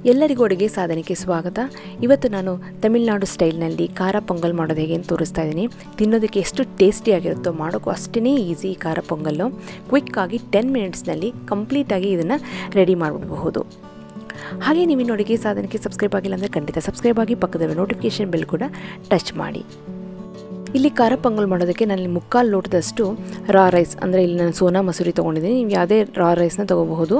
ಎಲ್ಲರಿಗೂ ಅಡುಗೆ ಸಾಧನೆಗೆ ಸ್ವಾಗತ ಇವತ್ತು ನಾನು ತಮಿಳುನಾಡು ಸ್ಟೈಲ್ನಲ್ಲಿ ಖಾರ ಪೊಂಗಲ್ ಮಾಡೋದು ಹೇಗೆ ಅಂತ ತೋರಿಸ್ತಾ ಇದ್ದೀನಿ ತಿನ್ನೋದಕ್ಕೆ ಎಷ್ಟು ಟೇಸ್ಟಿಯಾಗಿರುತ್ತೋ ಮಾಡೋಕ್ಕೂ ಅಷ್ಟೇ ಈಸಿ ಖಾರ ಪೊಂಗಲ್ಲು ಕ್ವಿಕ್ಕಾಗಿ ಟೆನ್ ಮಿನಿಟ್ಸ್ನಲ್ಲಿ ಕಂಪ್ಲೀಟಾಗಿ ಇದನ್ನು ರೆಡಿ ಮಾಡಿಬಿಡಬಹುದು ಹಾಗೆ ನೀವು ಇನ್ನು ಅಡುಗೆ ಸಾಧನಕ್ಕೆ ಸಬ್ಸ್ಕ್ರೈಬ್ ಆಗಿಲ್ಲ ಅಂದರೆ ಖಂಡಿತ ಸಬ್ಸ್ಕ್ರೈಬ್ ಆಗಿ ಪಕ್ಕದಲ್ಲಿ ನೋಟಿಫಿಕೇಷನ್ ಬೆಲ್ ಕೂಡ ಟಚ್ ಮಾಡಿ ಇಲ್ಲಿ ಖಾರ ಪೊಂಗಲ್ ಮಾಡೋದಕ್ಕೆ ನಾನು ಮುಕ್ಕಾಲು ಲೋಟದಷ್ಟು ರಾ ರೈಸ್ ಅಂದರೆ ಇಲ್ಲಿ ನಾನು ಸೋನಾ ಮಸೂರಿ ತೊಗೊಂಡಿದ್ದೀನಿ ನೀವು ಯಾವುದೇ ರಾ ರೈಸ್ನ ತೊಗೋಬಹುದು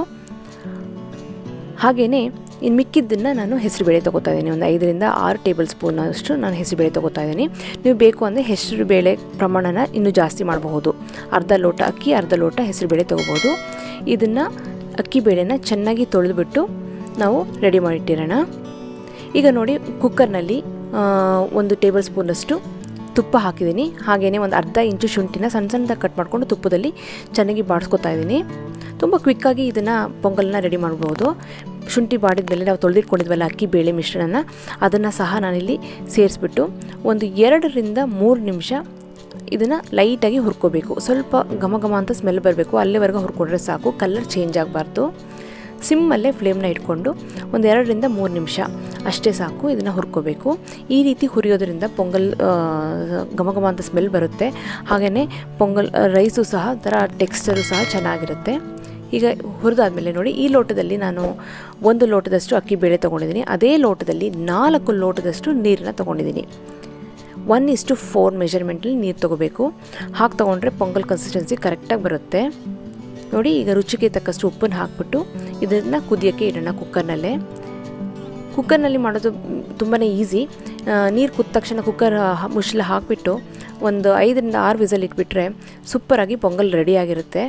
ಹಾಗೆಯೇ ಇನ್ನು ಮಿಕ್ಕಿದ್ದನ್ನು ನಾನು ಹೆಸರುಬೇಳೆ ತೊಗೋತಾ ಇದ್ದೀನಿ ಒಂದು ಐದರಿಂದ ಆರು ಟೇಬಲ್ ಸ್ಪೂನ್ ಅಷ್ಟು ನಾನು ಹೆಸರುಬೇಳೆ ತೊಗೋತಾ ಇದ್ದೀನಿ ನೀವು ಬೇಕು ಅಂದರೆ ಹೆಸರುಬೇಳೆ ಪ್ರಮಾಣನ ಇನ್ನೂ ಜಾಸ್ತಿ ಮಾಡಬಹುದು ಅರ್ಧ ಲೋಟ ಅಕ್ಕಿ ಅರ್ಧ ಲೋಟ ಹೆಸರುಬೇಳೆ ತೊಗೋಬೋದು ಇದನ್ನು ಅಕ್ಕಿ ಬೇಳೆನ ಚೆನ್ನಾಗಿ ತೊಳೆದುಬಿಟ್ಟು ನಾವು ರೆಡಿ ಮಾಡಿಟ್ಟಿರೋಣ ಈಗ ನೋಡಿ ಕುಕ್ಕರ್ನಲ್ಲಿ ಒಂದು ಟೇಬಲ್ ಸ್ಪೂನಷ್ಟು ತುಪ್ಪ ಹಾಕಿದ್ದೀನಿ ಹಾಗೆಯೇ ಒಂದು ಅರ್ಧ ಇಂಚು ಶುಂಠಿನ ಸಣ್ಣ ಸಣ್ಣದಾಗಿ ಕಟ್ ಮಾಡಿಕೊಂಡು ತುಪ್ಪದಲ್ಲಿ ಚೆನ್ನಾಗಿ ಬಾಡಿಸ್ಕೊತಾ ಇದ್ದೀನಿ ತುಂಬ ಕ್ವಿಕ್ಕಾಗಿ ಇದನ್ನು ಪೊಂಗಲ್ನ ರೆಡಿ ಮಾಡ್ಬೋದು ಶುಂಠಿ ಬಾಡಿದ ನಾವು ತೊಳೆದಿಟ್ಕೊಂಡಿದ್ವಲ್ಲ ಅಕ್ಕಿ ಬೇಳೆ ಮಿಶ್ರಣನ ಅದನ್ನು ಸಹ ನಾನಿಲ್ಲಿ ಸೇರಿಸ್ಬಿಟ್ಟು ಒಂದು ಎರಡರಿಂದ ಮೂರು ನಿಮಿಷ ಇದನ್ನು ಲೈಟಾಗಿ ಹುರ್ಕೋಬೇಕು ಸ್ವಲ್ಪ ಘಮ ಘಮ ಅಂತ ಸ್ಮೆಲ್ ಬರಬೇಕು ಅಲ್ಲಿವರೆಗೂ ಹುರ್ಕೊಂಡ್ರೆ ಸಾಕು ಕಲರ್ ಚೇಂಜ್ ಆಗಬಾರ್ದು ಸಿಮ್ಮಲ್ಲೇ ಫ್ಲೇಮ್ನ ಇಟ್ಕೊಂಡು ಒಂದು ಎರಡರಿಂದ ಮೂರು ನಿಮಿಷ ಅಷ್ಟೇ ಸಾಕು ಇದನ್ನು ಹುರ್ಕೋಬೇಕು ಈ ರೀತಿ ಹುರಿಯೋದ್ರಿಂದ ಪೊಂಗಲ್ ಘಮ ಘಮ ಅಂತ ಸ್ಮೆಲ್ ಬರುತ್ತೆ ಹಾಗೆಯೇ ಪೊಂಗಲ್ ರೈಸು ಸಹ ಥರ ಟೆಕ್ಸ್ಚರು ಸಹ ಚೆನ್ನಾಗಿರುತ್ತೆ ಈಗ ಹುರಿದಾದ್ಮೇಲೆ ನೋಡಿ ಈ ಲೋಟದಲ್ಲಿ ನಾನು ಒಂದು ಲೋಟದಷ್ಟು ಅಕ್ಕಿ ಬೇಳೆ ತೊಗೊಂಡಿದ್ದೀನಿ ಅದೇ ಲೋಟದಲ್ಲಿ ನಾಲ್ಕು ಲೋಟದಷ್ಟು ನೀರನ್ನ ತೊಗೊಂಡಿದ್ದೀನಿ ಒನ್ ಇಸ್ಟು ಫೋರ್ ಮೆಷರ್ಮೆಂಟಲ್ಲಿ ನೀರು ತೊಗೋಬೇಕು ಹಾಕಿ ತೊಗೊಂಡ್ರೆ ಪೊಂಗಲ್ ಕನ್ಸಿಸ್ಟೆನ್ಸಿ ಕರೆಕ್ಟಾಗಿ ಬರುತ್ತೆ ನೋಡಿ ಈಗ ರುಚಿಗೆ ತಕ್ಕಷ್ಟು ಉಪ್ಪನ್ನು ಹಾಕ್ಬಿಟ್ಟು ಇದನ್ನು ಕುದಿಯೋಕ್ಕೆ ಇಡೋಣ ಕುಕ್ಕರ್ನಲ್ಲೇ ಕುಕ್ಕರ್ನಲ್ಲಿ ಮಾಡೋದು ತುಂಬಾ ಈಸಿ ನೀರು ಕುದ್ದ ತಕ್ಷಣ ಕುಕ್ಕರ್ ಮುಚ್ಚಲ ಹಾಕಿಬಿಟ್ಟು ಒಂದು ಐದರಿಂದ ಆರು ವಿಸಲ್ ಇಟ್ಬಿಟ್ರೆ ಸೂಪರಾಗಿ ಪೊಂಗಲ್ ರೆಡಿಯಾಗಿರುತ್ತೆ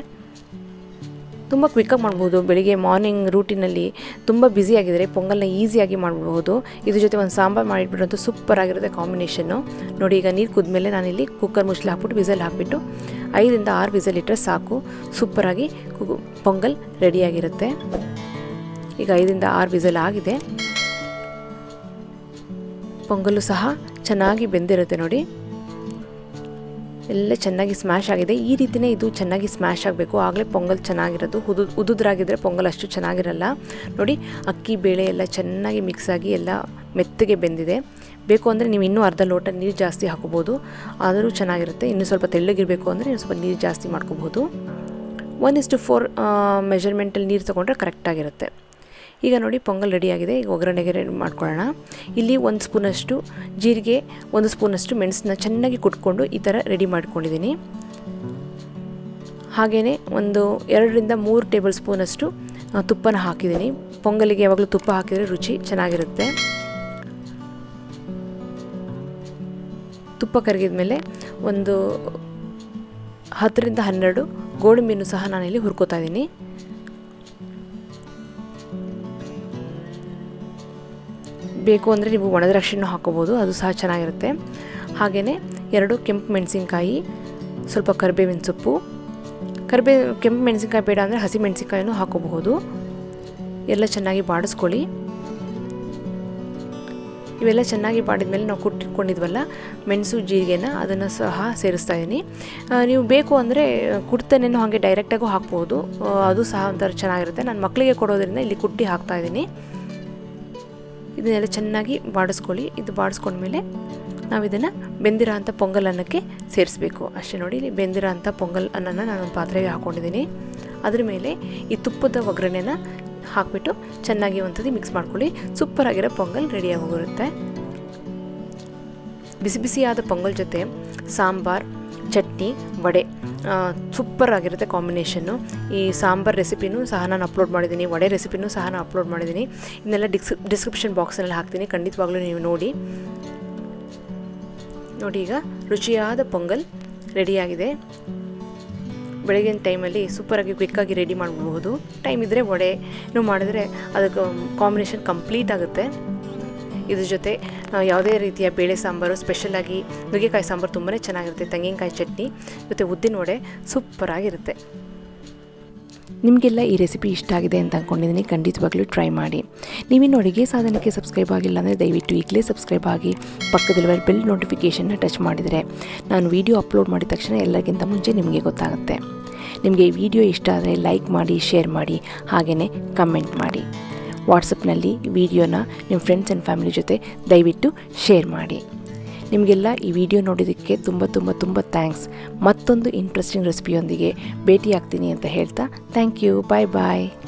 ತುಂಬ ಕ್ವಿಕ್ಕಾಗಿ ಮಾಡ್ಬೋದು ಬೆಳಿಗ್ಗೆ ಮಾರ್ನಿಂಗ್ ರೂಟಿನಲ್ಲಿ ತುಂಬ ಬ್ಯುಸಿಯಾಗಿದ್ದರೆ ಪೊಂಗಲ್ನ ಈಸಿಯಾಗಿ ಮಾಡ್ಬೋದು ಇದ್ರ ಜೊತೆ ಒಂದು ಸಾಂಬಾರು ಮಾಡಿಟ್ಬಿಟ್ಟು ಸೂಪರ್ ಆಗಿರುತ್ತೆ ಕಾಂಬಿನೇಷನ್ನು ನೋಡಿ ಈಗ ನೀರು ಕುದ್ಮೇಲೆ ನಾನಿಲ್ಲಿ ಕುಕ್ಕರ್ ಮುಚ್ಚಲು ಹಾಕ್ಬಿಟ್ಟು ವಿಸಲ್ ಹಾಕಿಬಿಟ್ಟು ಐದರಿಂದ ಆರು ವಿಸಲ್ ಇಟ್ಟರೆ ಸಾಕು ಸೂಪರಾಗಿ ಪೊಂಗಲ್ ರೆಡಿಯಾಗಿರುತ್ತೆ ಈಗ ಐದರಿಂದ ಆರು ವಿಸಲ್ ಆಗಿದೆ ಪೊಂಗಲ್ಲು ಸಹ ಚೆನ್ನಾಗಿ ಬೆಂದಿರುತ್ತೆ ನೋಡಿ ಎಲ್ಲ ಚೆನ್ನಾಗಿ ಸ್ಮ್ಯಾಶ್ ಆಗಿದೆ ಈ ರೀತಿಯೇ ಇದು ಚೆನ್ನಾಗಿ ಸ್ಮ್ಯಾಶ್ ಆಗಬೇಕು ಆಗಲೇ ಪೊಂಗಲ್ ಚೆನ್ನಾಗಿರೋದು ಉದು ಉದುದ್ರಾಗಿದ್ದರೆ ಪೊಂಗಲ್ ಅಷ್ಟು ಚೆನ್ನಾಗಿರಲ್ಲ ನೋಡಿ ಅಕ್ಕಿ ಬೇಳೆ ಎಲ್ಲ ಚೆನ್ನಾಗಿ ಮಿಕ್ಸ್ ಆಗಿ ಎಲ್ಲ ಮೆತ್ತಗೆ ಬೆಂದಿದೆ ಬೇಕು ಅಂದರೆ ನೀವು ಇನ್ನೂ ಅರ್ಧ ಲೋಟ ನೀರು ಜಾಸ್ತಿ ಹಾಕೋಬೋದು ಆದರೂ ಚೆನ್ನಾಗಿರುತ್ತೆ ಇನ್ನೂ ಸ್ವಲ್ಪ ತೆಳ್ಳಗಿರಬೇಕು ಅಂದರೆ ಇನ್ನೂ ಸ್ವಲ್ಪ ನೀರು ಜಾಸ್ತಿ ಮಾಡ್ಕೋಬೋದು ಒನ್ ಇಸ್ಟು ಫೋರ್ ಮೆಷರ್ಮೆಂಟಲ್ಲಿ ನೀರು ತೊಗೊಂಡ್ರೆ ಕರೆಕ್ಟಾಗಿರುತ್ತೆ ಈಗ ನೋಡಿ ಪೊಂಗಲ್ ರೆಡಿಯಾಗಿದೆ ಈಗ ಒಗ್ಗರಣೆಗೆ ರೆಡಿ ಮಾಡ್ಕೊಳ್ಳೋಣ ಇಲ್ಲಿ ಒಂದು ಸ್ಪೂನಷ್ಟು ಜೀರಿಗೆ ಒಂದು ಸ್ಪೂನಷ್ಟು ಮೆಣಸನ್ನ ಚೆನ್ನಾಗಿ ಕುಟ್ಕೊಂಡು ಈ ಥರ ರೆಡಿ ಮಾಡ್ಕೊಂಡಿದ್ದೀನಿ ಹಾಗೆಯೇ ಒಂದು ಎರಡರಿಂದ ಮೂರು ಟೇಬಲ್ ಸ್ಪೂನಷ್ಟು ತುಪ್ಪನ ಹಾಕಿದ್ದೀನಿ ಪೊಂಗಲಿಗೆ ಯಾವಾಗಲೂ ತುಪ್ಪ ಹಾಕಿದರೆ ರುಚಿ ಚೆನ್ನಾಗಿರುತ್ತೆ ತುಪ್ಪ ಕರಗಿದ ಮೇಲೆ ಒಂದು ಹತ್ತರಿಂದ ಹನ್ನೆರಡು ಗೋಡಂಬಿಯನ್ನು ಸಹ ನಾನಿಲ್ಲಿ ಹುರ್ಕೋತಾ ಇದ್ದೀನಿ ಬೇಕು ಅಂದರೆ ನೀವು ಒಣದ್ರಾಕ್ಷಿನೂ ಹಾಕೋಬೋದು ಅದು ಸಹ ಚೆನ್ನಾಗಿರುತ್ತೆ ಹಾಗೆಯೇ ಎರಡು ಕೆಂಪು ಮೆಣಸಿನ್ಕಾಯಿ ಸ್ವಲ್ಪ ಕರಿಬೇವಿನ ಸೊಪ್ಪು ಕರಿಬೇ ಕೆಂಪು ಮೆಣಸಿನ್ಕಾಯಿ ಬೇಡ ಅಂದರೆ ಹಸಿ ಮೆಣಸಿನ್ಕಾಯಿನೂ ಹಾಕೋಬಹುದು ಎಲ್ಲ ಚೆನ್ನಾಗಿ ಬಾಡಿಸ್ಕೊಳ್ಳಿ ಇವೆಲ್ಲ ಚೆನ್ನಾಗಿ ಬಾಡಿದ ನಾವು ಕುಟ್ಟಿಟ್ಕೊಂಡಿದ್ವಲ್ಲ ಮೆಣಸು ಜೀರಿಗೆನ ಅದನ್ನು ಸಹ ಸೇರಿಸ್ತಾ ಇದ್ದೀನಿ ನೀವು ಬೇಕು ಅಂದರೆ ಕುಡ್ತನೇನು ಹಾಗೆ ಡೈರೆಕ್ಟಾಗೂ ಹಾಕ್ಬೋದು ಅದು ಸಹ ಒಂಥರ ಚೆನ್ನಾಗಿರುತ್ತೆ ನಾನು ಮಕ್ಕಳಿಗೆ ಕೊಡೋದ್ರಿಂದ ಇಲ್ಲಿ ಕುಟ್ಟಿ ಹಾಕ್ತಾಯಿದ್ದೀನಿ ಇದನ್ನೆಲ್ಲ ಚೆನ್ನಾಗಿ ಬಾಡಿಸ್ಕೊಳ್ಳಿ ಇದು ಬಾಡಿಸ್ಕೊಂಡ್ಮೇಲೆ ನಾವು ಇದನ್ನು ಬೆಂದಿರೋ ಅಂಥ ಪೊಂಗಲ್ ಅನ್ನಕ್ಕೆ ಸೇರಿಸಬೇಕು ಅಷ್ಟೇ ನೋಡಿ ಇಲ್ಲಿ ಬೆಂದಿರೋ ಅಂಥ ಪೊಂಗಲ್ ಅನ್ನನ ನಾನು ಒಂದು ಪಾತ್ರೆಗೆ ಹಾಕ್ಕೊಂಡಿದ್ದೀನಿ ಅದ್ರ ಮೇಲೆ ಈ ತುಪ್ಪದ ಒಗ್ಗರಣೆನ ಹಾಕಿಬಿಟ್ಟು ಚೆನ್ನಾಗಿ ಒಂದ್ಸತಿ ಮಿಕ್ಸ್ ಮಾಡ್ಕೊಳ್ಳಿ ಸೂಪರಾಗಿರೋ ಪೊಂಗಲ್ ರೆಡಿಯಾಗಿ ಹೋಗಿರುತ್ತೆ ಬಿಸಿ ಬಿಸಿಯಾದ ಪೊಂಗಲ್ ಜೊತೆ ಸಾಂಬಾರ್ ಚಟ್ನಿ ವಡೆ ಸೂಪರ್ ಆಗಿರುತ್ತೆ ಕಾಂಬಿನೇಷನ್ನು ಈ ಸಾಂಬಾರ್ ರೆಸಿಪಿನೂ ಸಹ ನಾನು ಅಪ್ಲೋಡ್ ಮಾಡಿದ್ದೀನಿ ವಡೆ ರೆಸಿಪಿನೂ ಸಹ ನಾನು ಅಪ್ಲೋಡ್ ಮಾಡಿದ್ದೀನಿ ಇದನ್ನೆಲ್ಲ ಡಿಸ್ ಡಿಸ್ಕ್ರಿಪ್ಷನ್ ಬಾಕ್ಸಲ್ಲಿ ಹಾಕ್ತೀನಿ ಖಂಡಿತವಾಗ್ಲೂ ನೀವು ನೋಡಿ ನೋಡಿ ಈಗ ರುಚಿಯಾದ ಪೊಂಗಲ್ ರೆಡಿಯಾಗಿದೆ ಬೆಳಗಿನ ಟೈಮಲ್ಲಿ ಸೂಪರಾಗಿ ಕ್ವಿಕ್ಕಾಗಿ ರೆಡಿ ಮಾಡಬಹುದು ಟೈಮ್ ಇದ್ದರೆ ವಡೆನೂ ಮಾಡಿದ್ರೆ ಅದಕ್ಕೆ ಕಾಂಬಿನೇಷನ್ ಕಂಪ್ಲೀಟ್ ಆಗುತ್ತೆ ಇದ್ರ ಜೊತೆ ಯಾವುದೇ ರೀತಿಯ ಬೇಳೆ ಸಾಂಬಾರು ಸ್ಪೆಷಲಾಗಿ ನುಗ್ಗೆಕಾಯಿ ಸಾಂಬಾರು ತುಂಬಾ ಚೆನ್ನಾಗಿರುತ್ತೆ ತೆಂಗಿನಕಾಯಿ ಚಟ್ನಿ ಮತ್ತು ಉದ್ದಿನ ವಡೆ ಸೂಪರಾಗಿರುತ್ತೆ ನಿಮಗೆಲ್ಲ ಈ ರೆಸಿಪಿ ಇಷ್ಟ ಆಗಿದೆ ಅಂತ ಅಂದ್ಕೊಂಡಿದ್ದೀನಿ ಖಂಡಿತವಾಗ್ಲೂ ಟ್ರೈ ಮಾಡಿ ನೀವಿನ್ನು ಅಡುಗೆ ಸಾಧನಕ್ಕೆ ಸಬ್ಸ್ಕ್ರೈಬ್ ಆಗಿಲ್ಲ ಅಂದರೆ ದಯವಿಟ್ಟು ಈಗಲೇ ಸಬ್ಸ್ಕ್ರೈಬ್ ಆಗಿ ಪಕ್ಕದಲ್ಲಿರುವ ಬೆಲ್ ನೋಟಿಫಿಕೇಷನ್ನ ಟಚ್ ಮಾಡಿದರೆ ನಾನು ವೀಡಿಯೋ ಅಪ್ಲೋಡ್ ಮಾಡಿದ ತಕ್ಷಣ ಎಲ್ಲರಿಗಿಂತ ಮುಂಚೆ ನಿಮಗೆ ಗೊತ್ತಾಗುತ್ತೆ ನಿಮಗೆ ಈ ವಿಡಿಯೋ ಇಷ್ಟ ಆದರೆ ಲೈಕ್ ಮಾಡಿ ಶೇರ್ ಮಾಡಿ ಹಾಗೆಯೇ ಕಮೆಂಟ್ ಮಾಡಿ ವಾಟ್ಸಪ್ನಲ್ಲಿ ವಿಡಿಯೋನ ನಿಮ್ಮ ಫ್ರೆಂಡ್ಸ್ ಆ್ಯಂಡ್ ಫ್ಯಾಮಿಲಿ ಜೊತೆ ದಯವಿಟ್ಟು ಶೇರ್ ಮಾಡಿ ನಿಮಗೆಲ್ಲ ಈ ವಿಡಿಯೋ ನೋಡೋದಕ್ಕೆ ತುಂಬ ತುಂಬ ತುಂಬ ಥ್ಯಾಂಕ್ಸ್ ಮತ್ತೊಂದು ಇಂಟ್ರೆಸ್ಟಿಂಗ್ ರೆಸಿಪಿಯೊಂದಿಗೆ ಭೇಟಿ ಆಗ್ತೀನಿ ಅಂತ ಹೇಳ್ತಾ ಥ್ಯಾಂಕ್ ಯು ಬಾಯ್ ಬಾಯ್